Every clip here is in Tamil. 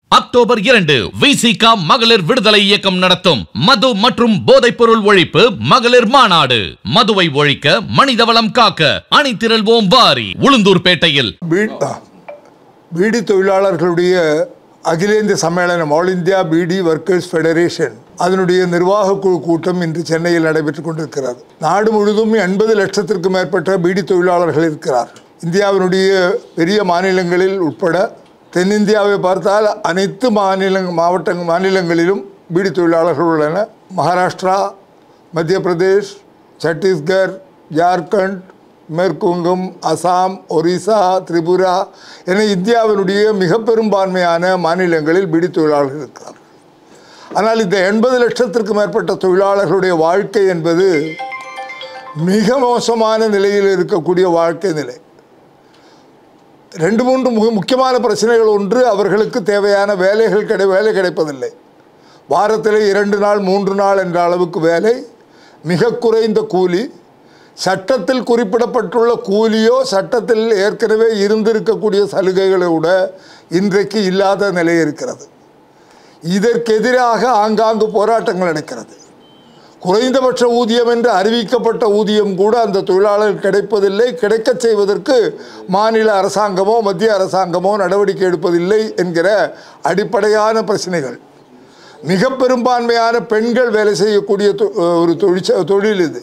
அக்டோபர் இரண்டு விசிகா மகளிர் விடுதலை இயக்கம் நடத்தும் மது மற்றும் போதைப் பொருள் ஒழிப்பு மகளிர் மாநாடு மதுவை ஒழிக்க மனிதவளம் காக்க அணிதிரள்வோம் வாரி உளுந்தூர்பேட்டையில் பீ- ஆ. பீடி தொழிலாளர்களுடைய அகில இந்திய சம்மேளனம் all India beedi workers federation அதனுடைய நிர்வாக குழு கூட்டம் இன்று சென்னையில் நடைபெற்றுக் கொண்டிருக்கிறது நாடு முழுவதும் எண்பது லட்சத்திற்கும் மேற்பட்ட பீடி தொழிலாளர்கள் இருக்கிறார் இந்தியாவினுடைய பெரிய மாநிலங்களில் உட்பட தென்னிந்தியாவை பார்த்தால் அனைத்து மாநில மாவட்ட மாநிலங்களிலும் பீடி தொழிலாளர்கள் உள்ளன மகாராஷ்டிரா மத்திய பிரதேஷ் சத்தீஸ்கர் ஜார்க்கண்ட் மேற்குவங்கம் அசாம் ஒரிசா திரிபுரா என இந்தியாவினுடைய மிக பெரும்பான்மையான மாநிலங்களில் பிடி தொழிலாளர்கள் இருக்கிறார்கள் ஆனால் இந்த எண்பது லட்சத்திற்கு மேற்பட்ட தொழிலாளர்களுடைய வாழ்க்கை என்பது மிக மோசமான நிலையில் இருக்கக்கூடிய வாழ்க்கை நிலை ரெண்டு மூன்று மிக முக்கியமான பிரச்சனைகள் ஒன்று அவர்களுக்கு தேவையான வேலைகள் கிடை வேலை கிடைப்பதில்லை வாரத்தில் இரண்டு நாள் மூன்று நாள் என்ற அளவுக்கு வேலை மிக குறைந்த கூலி சட்டத்தில் குறிப்பிடப்பட்டுள்ள கூலியோ சட்டத்தில் ஏற்கனவே இருந்திருக்கக்கூடிய சலுகைகளை விட இன்றைக்கு இல்லாத நிலை இருக்கிறது இதற்கு எதிராக ஆங்காங்கு போராட்டங்கள் நடக்கிறது குறைந்தபட்ச ஊதியம் என்று அறிவிக்கப்பட்ட ஊதியம் கூட அந்த தொழிலாளர் கிடைப்பதில்லை கிடைக்கச் செய்வதற்கு மாநில அரசாங்கமோ மத்திய அரசாங்கமோ நடவடிக்கை எடுப்பதில்லை என்கிற அடிப்படையான பிரச்சனைகள் மிக பெரும்பான்மையான பெண்கள் வேலை செய்யக்கூடிய தொ- ஒரு தொழிற்ச தொழில் இது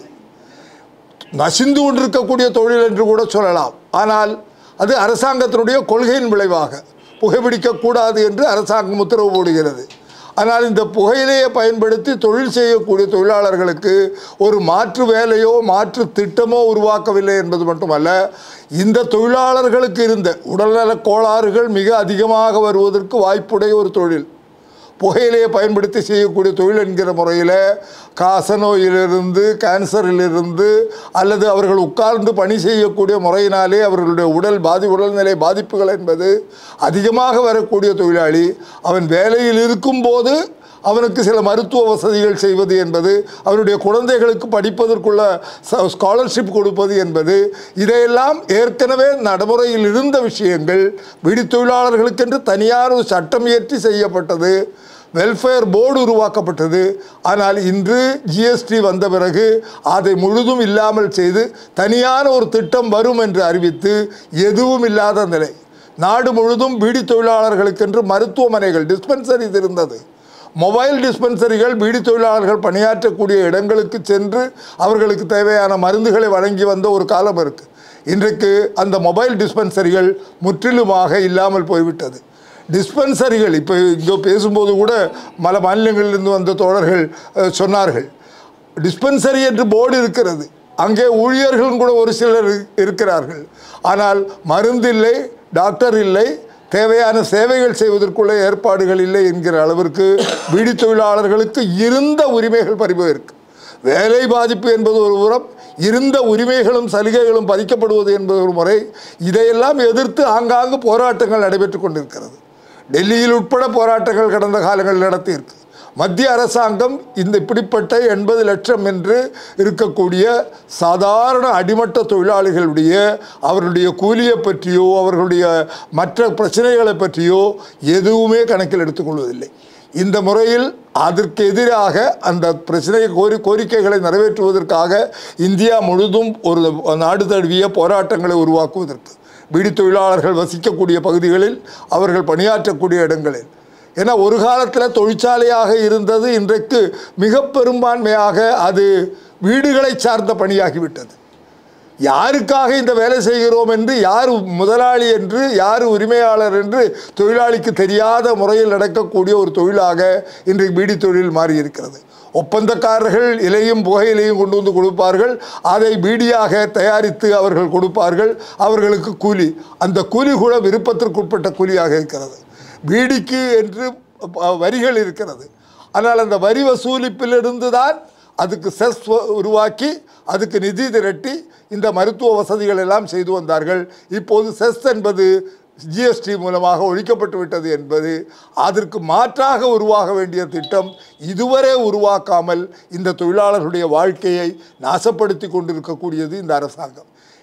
நசிந்து கொண்டிருக்கக்கூடிய தொழில் என்று கூட சொல்லலாம் ஆனால் அது அரசாங்கத்தினுடைய கொள்கையின் விளைவாக புகைப்பிடிக்கக்கூடாது என்று அரசாங்கம் உத்தரவு போடுகிறது ஆனால் இந்த புகையிலையை பயன்படுத்தி தொழில் செய்யக்கூடிய தொழிலாளர்களுக்கு ஒரு மாற்று வேலையோ மாற்று திட்டமோ உருவாக்கவில்லை என்பது மட்டுமல்ல இந்த தொழிலாளர்களுக்கு இருந்த உடல்நலக் கோளாறுகள் மிக அதிகமாக வருவதற்கு வாய்ப்புடைய ஒரு தொழில் புகையிலையை பயன்படுத்தி செய்யக்கூடிய தொழில் என்கிற முறையில் காசநோயிலிருந்து கேன்சரிலிருந்து அல்லது அவர்கள் உட்கார்ந்து பணி செய்யக்கூடிய முறையினாலே அவர்களுடைய உடல் பாதி உடல்நிலை பாதிப்புகள் என்பது அதிகமாக வரக்கூடிய தொழிலாளி அவன் வேலையில் இருக்கும்போது அவனுக்கு சில மருத்துவ வசதிகள் செய்வது என்பது அவனுடைய குழந்தைகளுக்கு படிப்பதற்குள்ள ஸ்காலர்ஷிப் கொடுப்பது என்பது இதையெல்லாம் ஏற்கனவே நடைமுறையில் இருந்த விஷயங்கள் விடி தொழிலாளர்களுக்கென்று தனியார் ஒரு சட்டம் இயற்றி செய்யப்பட்டது வெல்ஃபேர் போர்டு உருவாக்கப்பட்டது ஆனால் இன்று ஜிஎஸ்டி வந்த பிறகு அதை முழுதும் இல்லாமல் செய்து தனியான ஒரு திட்டம் வரும் என்று அறிவித்து எதுவும் இல்லாத நிலை நாடு முழுதும் பீடி தொழிலாளர்களுக்கென்று மருத்துவமனைகள் டிஸ்பென்சரிஸ் இருந்தது மொபைல் டிஸ்பென்சரிகள் பீடி தொழிலாளர்கள் பணியாற்றக்கூடிய இடங்களுக்கு சென்று அவர்களுக்கு தேவையான மருந்துகளை வழங்கி வந்த ஒரு காலம் இருக்குது இன்றைக்கு அந்த மொபைல் டிஸ்பென்சரிகள் முற்றிலுமாக இல்லாமல் போய்விட்டது டிஸ்பென்சரிகள் இப்போ இங்கே பேசும்போது கூட பல மாநிலங்களிலிருந்து வந்த தோழர்கள் அஹ், சொன்னார்கள் டிஸ்பென்சரி என்று போர்டு இருக்கிறது அங்கே ஊழியர்களும் கூட ஒரு சிலர் இரு- இருக்கிறார்கள் ஆனால் மருந்து இல்லை டாக்டர் இல்லை தேவையான சேவைகள் செய்வதற்குள்ள ஏற்பாடுகள் இல்லை என்கிற அளவிற்கு வீடு தொழிலாளர்களுக்கு இருந்த உரிமைகள் பறிபோயிருக்கு வேலை பாதிப்பு என்பது ஒரு புறம் இருந்த உரிமைகளும் சலுகைகளும் பறிக்கப்படுவது என்பது ஒரு முறை இதையெல்லாம் எதிர்த்து ஆங்காங்கு போராட்டங்கள் நடைபெற்றுக் கொண்டிருக்கிறது டெல்லியில் உட்பட போராட்டங்கள் கடந்த காலங்களில் நடத்தியிருக்கு மத்திய அரசாங்கம் இந்த இப்படிப்பட்ட எண்பது லட்சம் என்று இருக்கக்கூடிய சாதாரண அடிமட்ட தொழிலாளிகளுடைய அவர்களுடைய கூலியை பற்றியோ அவர்களுடைய மற்ற பிரச்சனைகளை பற்றியோ எதுவுமே கணக்கில் எடுத்துக்கொள்வதில்லை இந்த முறையில் அதற்கு எதிராக அந்த பிரச்சனை கோரி கோரிக்கைகளை நிறைவேற்றுவதற்காக இந்தியா முழுதும் ஒரு நாடு தழுவிய போராட்டங்களை உருவாக்குவதற்கு பீடி தொழிலாளர்கள் வசிக்கக்கூடிய பகுதிகளில் அவர்கள் பணியாற்றக்கூடிய இடங்களில் ஏன்னா ஒரு காலத்தில் தொழிற்சாலையாக இருந்தது இன்றைக்கு மிக பெரும்பான்மையாக அது வீடுகளை சார்ந்த பணியாகிவிட்டது யாருக்காக இந்த வேலை செய்கிறோம் என்று யார் முதலாளி என்று யார் உரிமையாளர் என்று தொழிலாளிக்கு தெரியாத முறையில் நடக்கக்கூடிய ஒரு தொழிலாக இன்றைக்கு பீடி தொழில் மாறியிருக்கிறது ஒப்பந்தக்காரர்கள் இலையும் புகையிலையும் கொண்டு வந்து கொடுப்பார்கள் அதை பீடியாக தயாரித்து அவர்கள் கொடுப்பார்கள் அவர்களுக்கு கூலி அந்த கூலி கூட விருப்பத்திற்குட்பட்ட கூலியாக இருக்கிறது பீடிக்கு என்று அஹ், வரிகள் இருக்கிறது ஆனால் அந்த வரி வசூலிப்பிலிருந்து தான் அதுக்கு செஸ் உருவாக்கி அதுக்கு நிதி திரட்டி இந்த மருத்துவ வசதிகள் எல்லாம் செய்து வந்தார்கள் இப்போது செஸ் என்பது ஜிஎஸ்டி மூலமாக ஒழிக்கப்பட்டு விட்டது என்பது அதற்கு மாற்றாக உருவாக வேண்டிய திட்டம் இதுவரை உருவாக்காமல் இந்த தொழிலாளர்களுடைய வாழ்க்கையை நாசப்படுத்தி கொண்டிருக்கக்கூடியது இந்த அரசாங்கம்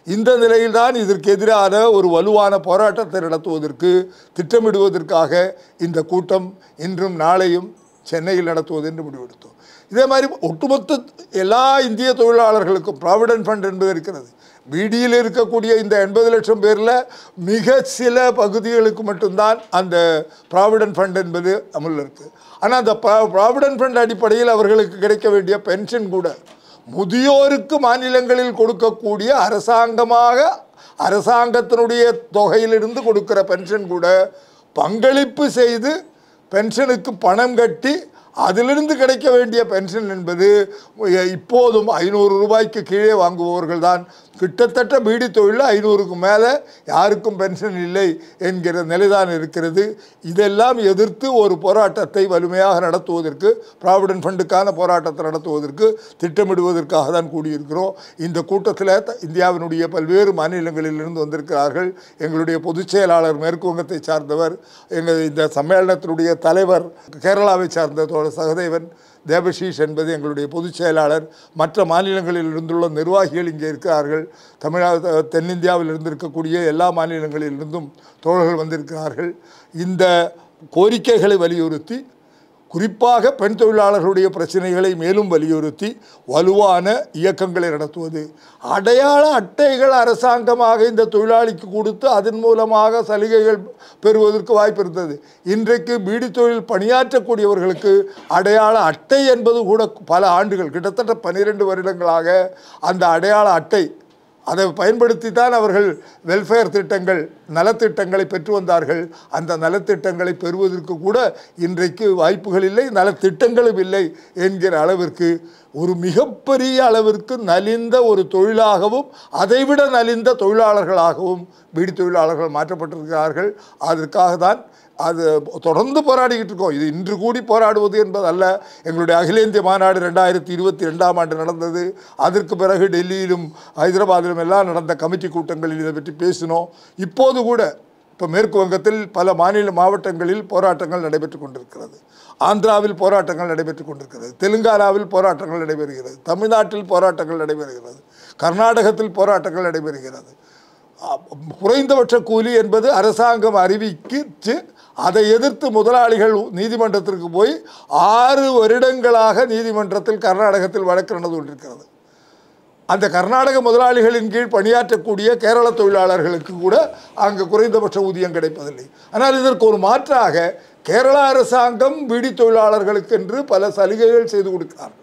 இந்த நிலையில்தான் இதற்கு எதிரான ஒரு வலுவான போராட்டத்தை நடத்துவதற்கு திட்டமிடுவதற்காக இந்த கூட்டம் இன்றும் நாளையும் சென்னையில் நடத்துவது என்று முடிவெடுத்தோம் இதே மாதிரி ஒட்டுமொத்த எல்லா இந்திய தொழிலாளர்களுக்கும் ப்ராவிடன்ட் ஃபண்ட் என்பது இருக்கிறது பிடியில் இருக்கக்கூடிய இந்த எண்பது லட்சம் பேரில் மிக சில பகுதிகளுக்கு மட்டும்தான் அந்த ப்ராவிடன்ட் ஃபண்ட் என்பது அமலில் இருக்குது ஆனால் அந்த ப்ராவிடன்ட் ஃபண்ட் அடிப்படையில் அவர்களுக்கு கிடைக்க வேண்டிய பென்ஷன் கூட முதியோருக்கு மாநிலங்களில் கொடுக்கக்கூடிய அரசாங்கமாக அரசாங்கத்தினுடைய தொகையிலிருந்து கொடுக்கிற பென்ஷன் கூட பங்களிப்பு செய்து பென்ஷனுக்கு பணம் கட்டி அதிலிருந்து கிடைக்க வேண்டிய பென்ஷன் என்பது இப்போதும் ஐநூறு ரூபாய்க்கு கீழே வாங்குபவர்கள் தான் கிட்டத்தட்ட பீடி தொழிலில் ஐநூறுக்கு மேலே யாருக்கும் பென்ஷன் இல்லை என்கிற நிலைதான் இருக்கிறது இதெல்லாம் எதிர்த்து ஒரு போராட்டத்தை வலிமையாக நடத்துவதற்கு ப்ராவிடன்ட் ஃபண்டுக்கான போராட்டத்தை நடத்துவதற்கு திட்டமிடுவதற்காக தான் கூடியிருக்கிறோம் இந்த கூட்டத்தில் த- இந்தியாவினுடைய பல்வேறு மாநிலங்களிலிருந்து வந்திருக்கிறார்கள் எங்களுடைய பொதுச் செயலாளர் மேற்கு வங்கத்தை சார்ந்தவர் எங்கள் இந்த சம்மேளனத்தினுடைய தலைவர் கேரளாவை சார்ந்த தோழர் சகதேவன் தேவஷீஷ் என்பது எங்களுடைய பொதுச் செயலாளர் மற்ற மாநிலங்களில் இருந்துள்ள நிர்வாகிகள் இங்கே இருக்கிறார்கள் தமிழக தென்னிந்தியாவில் இருந்திருக்கக்கூடிய எல்லா மாநிலங்களிலிருந்தும் தோழர்கள் வந்திருக்கிறார்கள் இந்த கோரிக்கைகளை வலியுறுத்தி குறிப்பாக பெண் தொழிலாளர்களுடைய பிரச்சனைகளை மேலும் வலியுறுத்தி வலுவான இயக்கங்களை நடத்துவது அடையாள அட்டைகள் அரசாங்கமாக இந்த தொழிலாளிக்கு கொடுத்து அதன் மூலமாக சலுகைகள் பெறுவதற்கு வாய்ப்பு இருந்தது இன்றைக்கு பீடி தொழில் பணியாற்றக்கூடியவர்களுக்கு அடையாள அட்டை என்பது கூட பல ஆண்டுகள் கிட்டத்தட்ட பன்னிரெண்டு வருடங்களாக அந்த அடையாள அட்டை அதை பயன்படுத்தி தான் அவர்கள் வெல்ஃபேர் திட்டங்கள் நலத்திட்டங்களை பெற்று வந்தார்கள் அந்த நலத்திட்டங்களை பெறுவதற்கு கூட இன்றைக்கு வாய்ப்புகள் இல்லை நலத்திட்டங்களும் இல்லை என்கிற அளவிற்கு ஒரு மிகப்பெரிய அளவிற்கு நலிந்த ஒரு தொழிலாகவும் அதைவிட நலிந்த தொழிலாளர்களாகவும் பீடி தொழிலாளர்கள் மாற்றப்பட்டிருக்கிறார்கள் அதற்காக தான் அது தொடர்ந்து போராடிக்கிட்டு இருக்கோம் இது இன்று கூடி போராடுவது என்பதல்ல எங்களுடைய அகில இந்திய மாநாடு ரெண்டாயிரத்தி இருபத்தி ரெண்டாம் ஆண்டு நடந்தது அதற்கு பிறகு டெல்லியிலும் ஹைதராபாத்திலும் எல்லாம் நடந்த கமிட்டி கூட்டங்களில் இதை பற்றி பேசினோம் இப்போது கூட இப்போ மேற்கு வங்கத்தில் பல மாநில மாவட்டங்களில் போராட்டங்கள் நடைபெற்று கொண்டிருக்கிறது ஆந்திராவில் போராட்டங்கள் நடைபெற்று கொண்டிருக்கிறது தெலுங்கானாவில் போராட்டங்கள் நடைபெறுகிறது தமிழ்நாட்டில் போராட்டங்கள் நடைபெறுகிறது கர்நாடகத்தில் போராட்டங்கள் நடைபெறுகிறது குறைந்தபட்ச கூலி என்பது அரசாங்கம் அறிவிக்கிச்சு அதை எதிர்த்து முதலாளிகள் நீதிமன்றத்திற்கு போய் ஆறு வருடங்களாக நீதிமன்றத்தில் கர்நாடகத்தில் வழக்கு நடந்து கொண்டிருக்கிறது அந்த கர்நாடக முதலாளிகளின் கீழ் பணியாற்றக்கூடிய கேரள தொழிலாளர்களுக்கு கூட அங்கு குறைந்தபட்ச ஊதியம் கிடைப்பதில்லை ஆனால் இதற்கு ஒரு மாற்றாக கேரள அரசாங்கம் பீடி தொழிலாளர்களுக்கென்று பல சலுகைகள் செய்து கொடுக்கிறார்கள்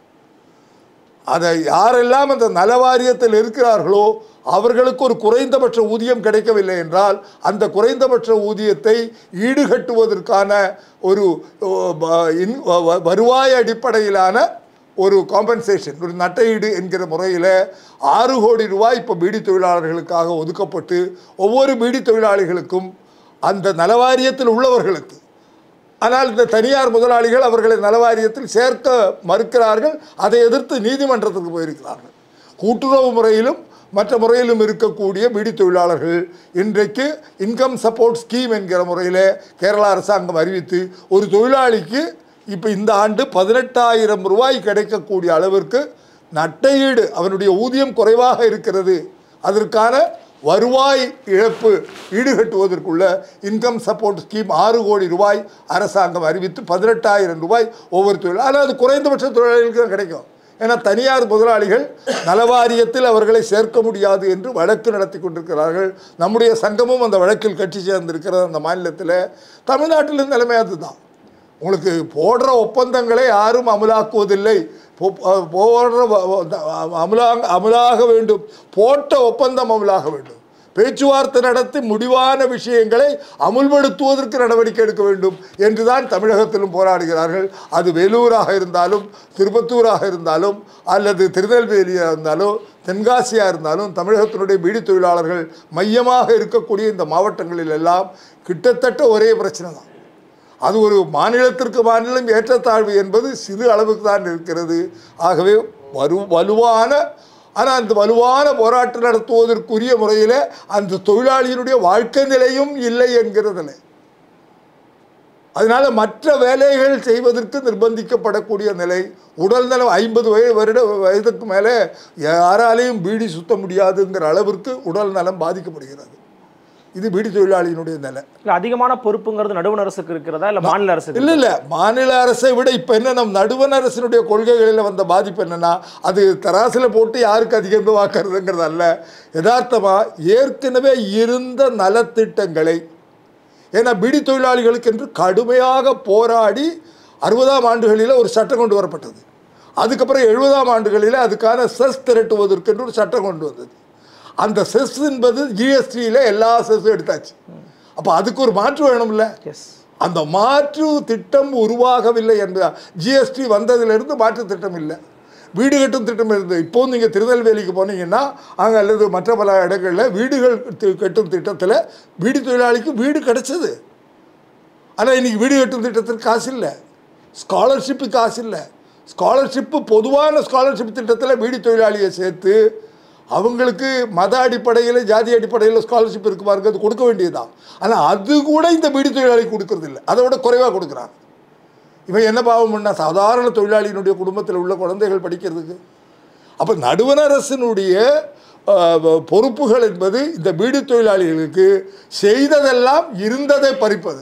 அதை யாரெல்லாம் அந்த நல வாரியத்தில் இருக்கிறார்களோ அவர்களுக்கு ஒரு குறைந்தபட்ச ஊதியம் கிடைக்கவில்லை என்றால் அந்த குறைந்தபட்ச ஊதியத்தை ஈடுகட்டுவதற்கான ஒரு ஓ, ப- இன்- வ- வ- வருவாய் அடிப்படையிலான ஒரு காம்பன்சேஷன் ஒரு நட்டையீடு என்கிற முறையில் ஆறு கோடி ரூபாய் இப்போ பீடி தொழிலாளர்களுக்காக ஒதுக்கப்பட்டு ஒவ்வொரு பீடி தொழிலாளிகளுக்கும் அந்த நலவாரியத்தில் உள்ளவர்களுக்கு ஆனால் இந்த தனியார் முதலாளிகள் அவர்களை நலவாரியத்தில் சேர்க்க மறுக்கிறார்கள் அதை எதிர்த்து நீதிமன்றத்துக்கு போயிருக்கிறார்கள் கூட்டுறவு முறையிலும் மற்ற முறையிலும் இருக்கக்கூடிய பீடி தொழிலாளர்கள் இன்றைக்கு இன்கம் சப்போர்ட் ஸ்கீம் என்கிற முறையில் கேரளா அரசாங்கம் அறிவித்து ஒரு தொழிலாளிக்கு இப்போ இந்த ஆண்டு பதினெட்டாயிரம் ரூபாய் கிடைக்கக்கூடிய அளவிற்கு நட்டையீடு அவனுடைய ஊதியம் குறைவாக இருக்கிறது அதற்கான வருவாய் இழப்பு ஈடுகட்டுவதற்குள்ள இன்கம் சப்போர்ட் ஸ்கீம் ஆறு கோடி ரூபாய் அரசாங்கம் அறிவித்து பதினெட்டாயிரம் ரூபாய் ஒவ்வொரு தொழில் ஆனால் அது குறைந்தபட்ச தொழிலாளிகளுக்கு தான் கிடைக்கும் ஏன்னா தனியார் முதலாளிகள் நலவாரியத்தில் அவர்களை சேர்க்க முடியாது என்று வழக்கு நடத்தி கொண்டிருக்கிறார்கள் நம்முடைய சங்கமும் அந்த வழக்கில் கட்சி சேர்ந்திருக்கிறது அந்த மாநிலத்தில் தமிழ்நாட்டில் நிலைமை அதுதான் உங்களுக்கு போடுற ஒப்பந்தங்களை யாரும் அமலாக்குவதில்லை போ- போடுற வ- வ- அமலாக அமலாக வேண்டும் போட்ட ஒப்பந்தம் அமலாக வேண்டும் பேச்சுவார்த்தை நடத்தி முடிவான விஷயங்களை அமுல்படுத்துவதற்கு நடவடிக்கை எடுக்க வேண்டும் என்றுதான் தமிழகத்திலும் போராடுகிறார்கள் அது வேலூராக இருந்தாலும் திருப்பத்தூராக இருந்தாலும் அல்லது திருநெல்வேலியாக இருந்தாலும் தென்காசியாக இருந்தாலும் தமிழகத்தினுடைய பீடி தொழிலாளர்கள் மையமாக இருக்கக்கூடிய இந்த மாவட்டங்களில் எல்லாம் கிட்டத்தட்ட ஒரே பிரச்சனை தான் அது ஒரு மாநிலத்திற்கு மாநிலம் ஏற்றத்தாழ்வு என்பது சிறு அளவுக்கு தான் இருக்கிறது ஆகவே வலு வலுவான ஆனால் அந்த வலுவான போராட்டம் நடத்துவதற்குரிய முறையில் அந்த தொழிலாளியினுடைய வாழ்க்கை நிலையும் இல்லை என்கிறதில்லை அதனால மற்ற வேலைகள் செய்வதற்கு நிர்பந்திக்கப்படக்கூடிய நிலை உடல் நலம் ஐம்பது வயது வருட வயதுக்கு மேலே யாராலையும் பீடி சுத்த முடியாதுங்கிற அளவிற்கு உடல் நலம் பாதிக்கப்படுகிறது இது பீடி தொழிலாளியினுடைய நிலை இல்ல அதிகமான பொறுப்புங்கிறது நடுவண் அரசுக்கு இருக்கிறதா இல்ல மாநில அரசுக்கு இல்லை இல்லை மாநில அரசை விட இப்போ என்ன நம் நடுவண் அரசினுடைய கொள்கைகளில் வந்த பாதிப்பு என்னன்னா அது தராசில் போட்டு யாருக்கு அதிகம் வாக்குறதுங்கிறது அல்ல யதார்த்தமாக ஏற்கனவே இருந்த நலத்திட்டங்களை ஏன்னா பிடி தொழிலாளிகளுக்கு என்று கடுமையாக போராடி அறுபதாம் ஆண்டுகளில் ஒரு சட்டம் கொண்டு வரப்பட்டது அதுக்கப்புறம் எழுபதாம் ஆண்டுகளில் அதுக்கான செஸ் திரட்டுவதற்கென்று ஒரு சட்டம் கொண்டு வந்தது அந்த செஸ் என்பது ஜிஎஸ்டியில் எல்லா செஸ்ஸும் எடுத்தாச்சு அப்போ அதுக்கு ஒரு மாற்று வேணும்ல எஸ் அந்த மாற்று திட்டம் உருவாகவில்லை என்ற ஜிஎஸ்டி வந்ததிலிருந்து மாற்று திட்டம் இல்லை வீடு கட்டும் திட்டம் இருந்தது இப்போ நீங்கள் திருநெல்வேலிக்கு போனீங்கன்னா அங்கே அல்லது மற்ற பல இடங்களில் வீடுகள் தி- கட்டும் திட்டத்தில் வீடு தொழிலாளிக்கு வீடு கிடைச்சது ஆனால் இன்னைக்கு வீடு கட்டும் திட்டத்திற்கு காசு இல்லை ஸ்காலர்ஷிப்பு காசு இல்லை ஸ்காலர்ஷிப்பு பொதுவான ஸ்காலர்ஷிப் திட்டத்தில் வீடு தொழிலாளியை சேர்த்து அவங்களுக்கு மத அடிப்படையில் ஜாதி அடிப்படையில் ஸ்காலர்ஷிப் இருக்கு பாருங்க அது கொடுக்க வேண்டியதுதான் ஆனால் அது கூட இந்த வீடு தொழிலாளிக்கு கொடுக்கறது இல்லை அதை விட குறைவாக கொடுக்குறாங்க இவன் என்ன பாவம் பண்ணா சாதாரண தொழிலாளியினுடைய குடும்பத்தில் உள்ள குழந்தைகள் படிக்கிறதுக்கு அப்போ நடுவண் அரசினுடைய அஹ், பொறுப்புகள் என்பது இந்த வீடு தொழிலாளிகளுக்கு செய்ததெல்லாம் இருந்ததை பறிப்பது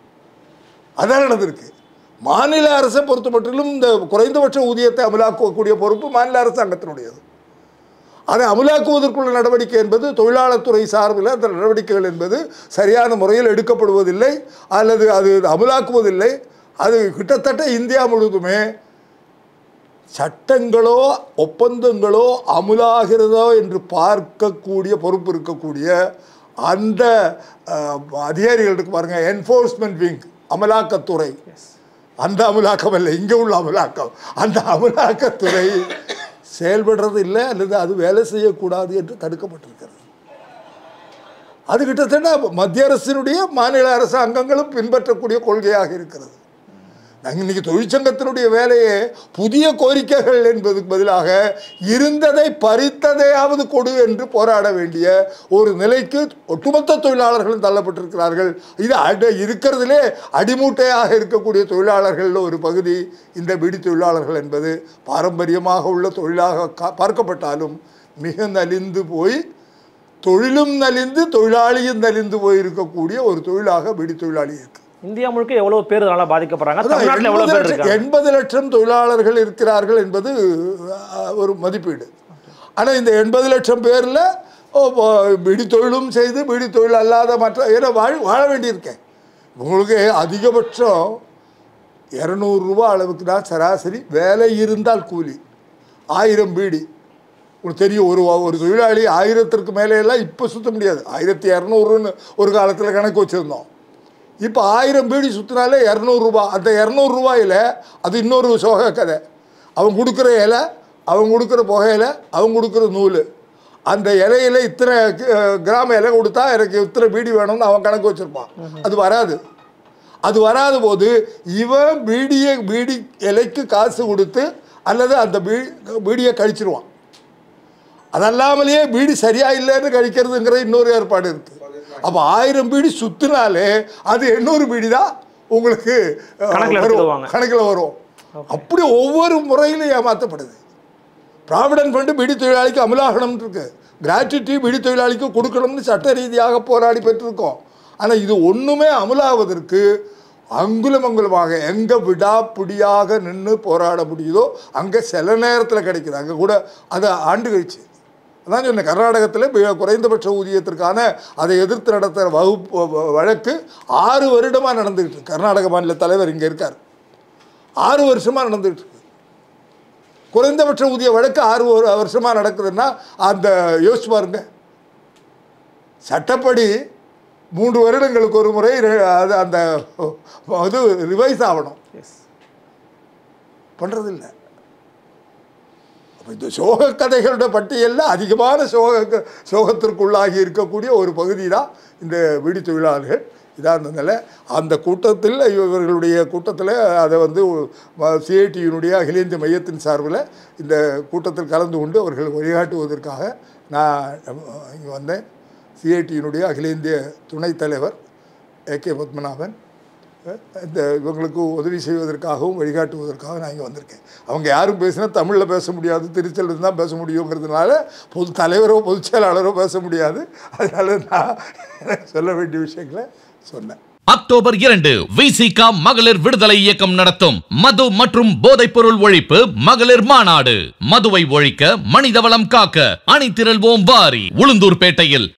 அதான் நடந்திருக்கு மாநில அரசை பொறுத்த மட்டிலும் இந்த குறைந்தபட்ச ஊதியத்தை அமலாக்கக்கூடிய பொறுப்பு மாநில அரசாங்கத்தினுடையது அதை அமலாக்குவதற்குள்ள நடவடிக்கை என்பது தொழிலாளர் துறை சார்பில் அந்த நடவடிக்கைகள் என்பது சரியான முறையில் எடுக்கப்படுவதில்லை அல்லது அது அமலாக்குவதில்லை அது கிட்டத்தட்ட இந்தியா முழுவதுமே சட்டங்களோ ஒப்பந்தங்களோ அமுலாகிறதோ என்று பார்க்கக்கூடிய பொறுப்பு இருக்கக்கூடிய அந்த அஹ், அதிகாரிகள் இருக்கு பாருங்க என்ஃபோர்ஸ்மெண்ட் விங் அமலாக்கத்துறை அந்த அமலாக்கம் இல்லை இங்கே உள்ள அமலாக்கம் அந்த அமலாக்கத்துறை செயல்படுறது இல்லை அல்லது அது வேலை செய்யக்கூடாது என்று தடுக்கப்பட்டிருக்கிறது அது கிட்டத்தட்ட மத்திய அரசினுடைய மாநில அரசாங்கங்களும் பின்பற்றக்கூடிய கொள்கையாக இருக்கிறது நாங்கள் இன்னைக்கு தொழிற்சங்கத்தினுடைய வேலையே புதிய கோரிக்கைகள் என்பதுக்கு பதிலாக இருந்ததை பறித்ததையாவது கொடு என்று போராட வேண்டிய ஒரு நிலைக்கு ஒட்டுமொத்த தொழிலாளர்களும் தள்ளப்பட்டிருக்கிறார்கள் இது அட இருக்கிறதுலே அடிமூட்டையாக இருக்கக்கூடிய தொழிலாளர்களில் ஒரு பகுதி இந்த பிடி தொழிலாளர்கள் என்பது பாரம்பரியமாக உள்ள தொழிலாக கா- பார்க்கப்பட்டாலும் மிக நலிந்து போய் தொழிலும் நலிந்து தொழிலாளியும் நலிந்து போயிருக்கக்கூடிய ஒரு தொழிலாக பிடி தொழிலாளி இருக்கு இந்தியா முழுக்க எவ்வளவு பேர் இதனால பாதிக்கப்படுறாங்க அதான் தமிழ்நாட்டுல எவ்வளவு எண்பது பேர் லட்சம் இருக்காங்க எண்பது லட்சம் தொழிலாளர்கள் இருக்கிறார்கள் என்பது அஹ், ஒரு மதிப்பீடு ஆனால் இந்த எண்பது லட்சம் பேரில் பிடி தொழிலும் செய்து பிடி தொழில் அல்லாத மற்ற ஏன்னா வாழ் வாழ வேண்டியிருக்கேன் உங்களுக்கு அதிகபட்சம் இரநூறுபா அளவுக்கு தான் சராசரி வேலை இருந்தால் கூலி ஆயிரம் பீடி உங்களுக்கு தெரியும் ஒரு ஒரு தொழிலாளி ஆயிரத்திற்கு மேலே எல்லாம் இப்போ சுத்த முடியாது ஆயிரத்தி இரநூறுன்னு ஒரு காலத்தில் கணக்கு வச்சுருந்தோம் இப்போ ஆயிரம் பீடி சுற்றினாலே இரநூறுபா அந்த இரநூறுபாயில் அது இன்னொரு சோக கதை அவன் கொடுக்குற இலை அவன் கொடுக்குற புகையில அவன் கொடுக்குற நூல் அந்த இலையில இத்தனை அஹ், கிராம் இலை கொடுத்தா எனக்கு இத்தனை பீடி வேணும்னு அவன் கணக்கு வச்சுருப்பான் அது வராது அது வராத போது இவன் பீடியை பீடி இலைக்கு காசு கொடுத்து அல்லது அந்த பீ பீடியை கழிச்சிருவான் அதல்லாமலேயே பீடி சரியா இல்லைன்னு கழிக்கிறதுங்கிற இன்னொரு ஏற்பாடு இருக்கு அப்போ ஆயிரம் பீடி சுத்தினாலே அது எண்ணூறு பீடி தான் உங்களுக்கு அஹ், கணக்குல வரும். எடுத்துக்குவாங்க. கணக்கில் வரும் அப்படி ஒவ்வொரு முறையிலும் ஏமாற்றப்படுது ப்ராவிடன்ட் ஃபண்டு பிடி தொழிலாளிக்கு அமலாகணும்னு இருக்கு கிராச்சுவிட்டி பிடி தொழிலாளிக்கு கொடுக்கணும்னு சட்ட ரீதியாக போராடி பெற்றிருக்கோம் ஆனால் இது ஒன்றுமே அமலாவதற்கு அங்குலம் அங்குலமாக எங்கே விடாப்பிடியாக நின்று போராட முடியுதோ அங்கே சில நேரத்தில் கிடைக்குது அங்கே கூட அதை ஆண்டு கழிச்சு அதான் சொன்னேன் கர்நாடகத்தில் மிக குறைந்தபட்ச ஊதியத்திற்கான அதை எதிர்த்து நடத்துகிற வகுப்பு வ- வழக்கு ஆறு வருடமாக நடந்துகிட்டு இருக்கு கர்நாடக மாநில தலைவர் இங்கே இருக்கார் ஆறு வருஷமாக நடந்துகிட்டு இருக்கு குறைந்தபட்ச ஊதிய வழக்கு ஆறு ஒரு வருஷமாக நடக்குதுன்னா அந்த யோசிச்சு பாருங்க சட்டப்படி மூன்று வருடங்களுக்கு ஒரு முறை ரெ- அது அந்த இது ரிவைஸ் ஆகணும் எஸ் பண்ணுறதில்ல அப்போ இந்த சோக கதைகளோட பட்டியலில் அதிகமான சோக சோகத்திற்குள்ளாகி இருக்கக்கூடிய ஒரு பகுதி தான் இந்த வீடு தொழிலாளர்கள் இதான் அந்த நிலை அந்த கூட்டத்தில் இவர்களுடைய கூட்டத்தில் அதை வந்து சிஐடியினுடைய அகில இந்திய மையத்தின் சார்பில் இந்த கூட்டத்தில் கலந்து கொண்டு அவர்கள் வழிகாட்டுவதற்காக நான் இங்கே வந்தேன் சிஐடியினுடைய அகில இந்திய துணைத் தலைவர் ஏ கே பத்மநாபன் அஹ், இந்த இவங்களுக்கு உதவி செய்வதற்காகவும் வழிகாட்டுவதற்காகவும் நான் இங்கே வந்திருக்கேன் அவங்க யாரும் பேசினா தமிழில் பேச முடியாது திருச்செல்வன் தான் பேச முடியுங்கிறதுனால பொது தலைவரோ பொதுச் செயலாளரோ பேச முடியாது அதனால நான் எனக்கு சொல்ல வேண்டிய விஷயங்களை சொன்னேன் அக்டோபர் இரண்டு விசிகா மகளிர் விடுதலை இயக்கம் நடத்தும் மது மற்றும் போதைப்பொருள் ஒழிப்பு மகளிர் மாநாடு மதுவை ஒழிக்க மனிதவளம் காக்க அணிதிரள்வோம் வாரி உளுந்தூர்பேட்டையில்